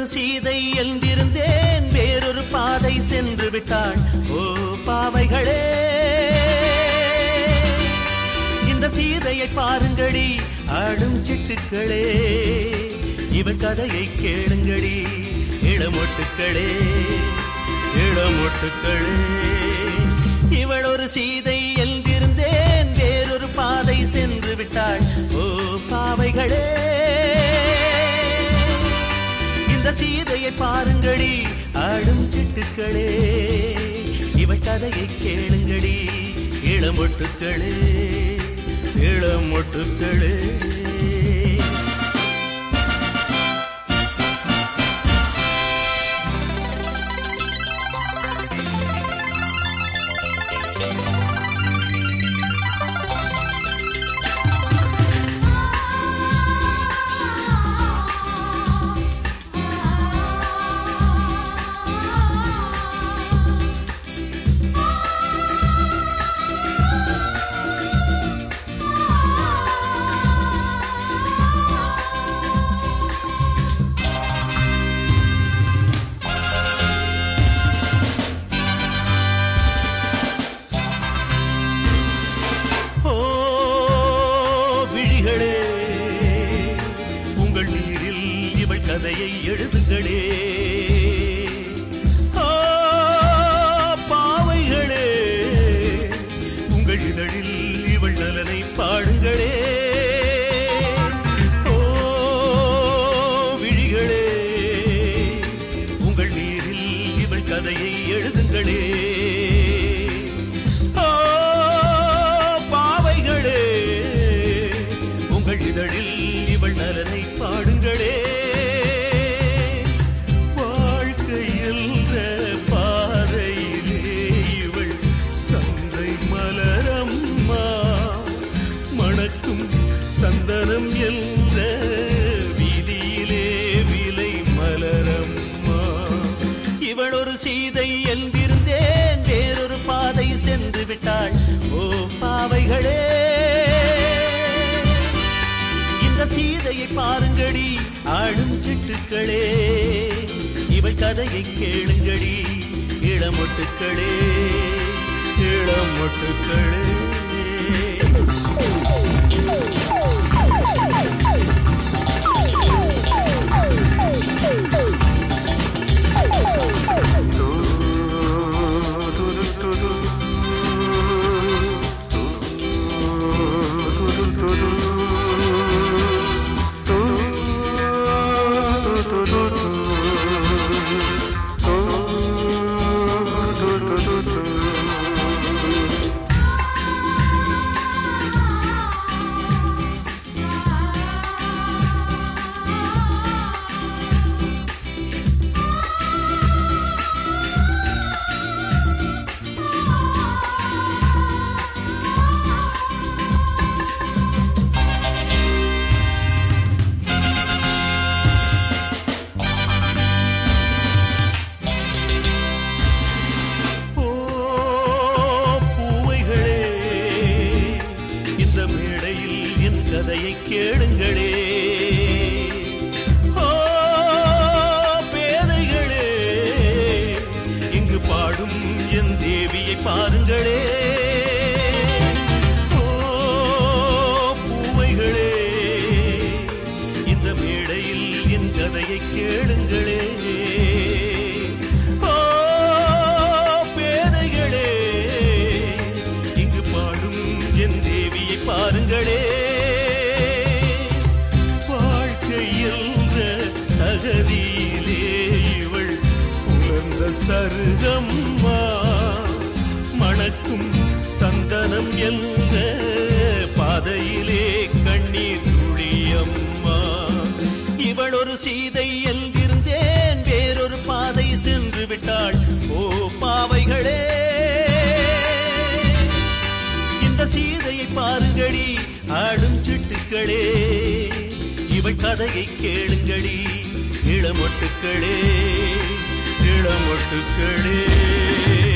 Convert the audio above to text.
சீதை எழுந்திருந்தேன் வேறொரு பாதை சென்று விட்டாள் ஓ பாவைகளே இந்த சீதையை பாருங்கடி ஆடும் சிட்டுக்களே இவள் கதையை கேளுங்கடி இளமொட்டுக்களே இளமொட்டுக்களே இவள் ஒரு சீதை எழுந்திருந்தேன் வேறொரு பாதை சென்று விட்டாள் ஓ பாவைகளே இந்த சீதையை பாருங்கடி ஆடும் சிட்டுக்களே இவள் கதையை கேளுங்கடி இளமொட்டுக்களே இளமொட்டுக்களே ஓ விழிகளே உங்கள் நீரில் இவள் கதையை எழுதுங்களே ஓ பாவைகளே உங்கள் இதழில் இவள் நலனை பாடுங்களே ஓ விழிகளே உங்கள் நீரில் இவள் கதையை எழுதுங்களே ஓ பாவைகளே உங்கள் இதழில் இவள் நலனை பாடுங்களே வாழ்க்கையில் பாதையிலே இவள் சந்தை மலரம்மா மணக்கும் சந்தனம் என்ற வீதியிலே விலை மலரம்மா இவள் ஒரு சீதை என்றிருந்தேன் வேறொரு பாதை சென்று விட்டாள் ஓ பாவைகளே இந்த சீதையை பாருங்கடி ஆடும் சிட்டுக்களே இவள் கதையை கேளுங்கடி இளமொட்டுக்களே இளமொட்டுக்களே ஓ பூவைகளே இந்த மேடையில் என் கதையை கேளுங்களே ஓ பேதைகளே இங்கு பாடும் என் தேவியை பாருங்களே ஓ பூவைகளே இந்த மேடையில் என் கதையை கேளுங்களே ஓ பேதைகளே இங்கு பாடும் என் தேவியை பாருங்களே வாழ்க்கை என்ற சகதியிலே இவள் உலர்ந்த சருகம்மா மணக்கும் சந்தனம் என்ற பாதையிலே கண்ணீர் துளியம்மா இவள் ஒரு சீதை என்றிருந்தேன் வேறொரு பாதை சென்று விட்டாள் ஓ பாவைகளே இந்த சீதையை பாருங்கடி ஆடும் சிட்டுக்களே இவள் கதையை கேளுங்கடி இளமொட்டுக்களே இளமொட்டுக்களே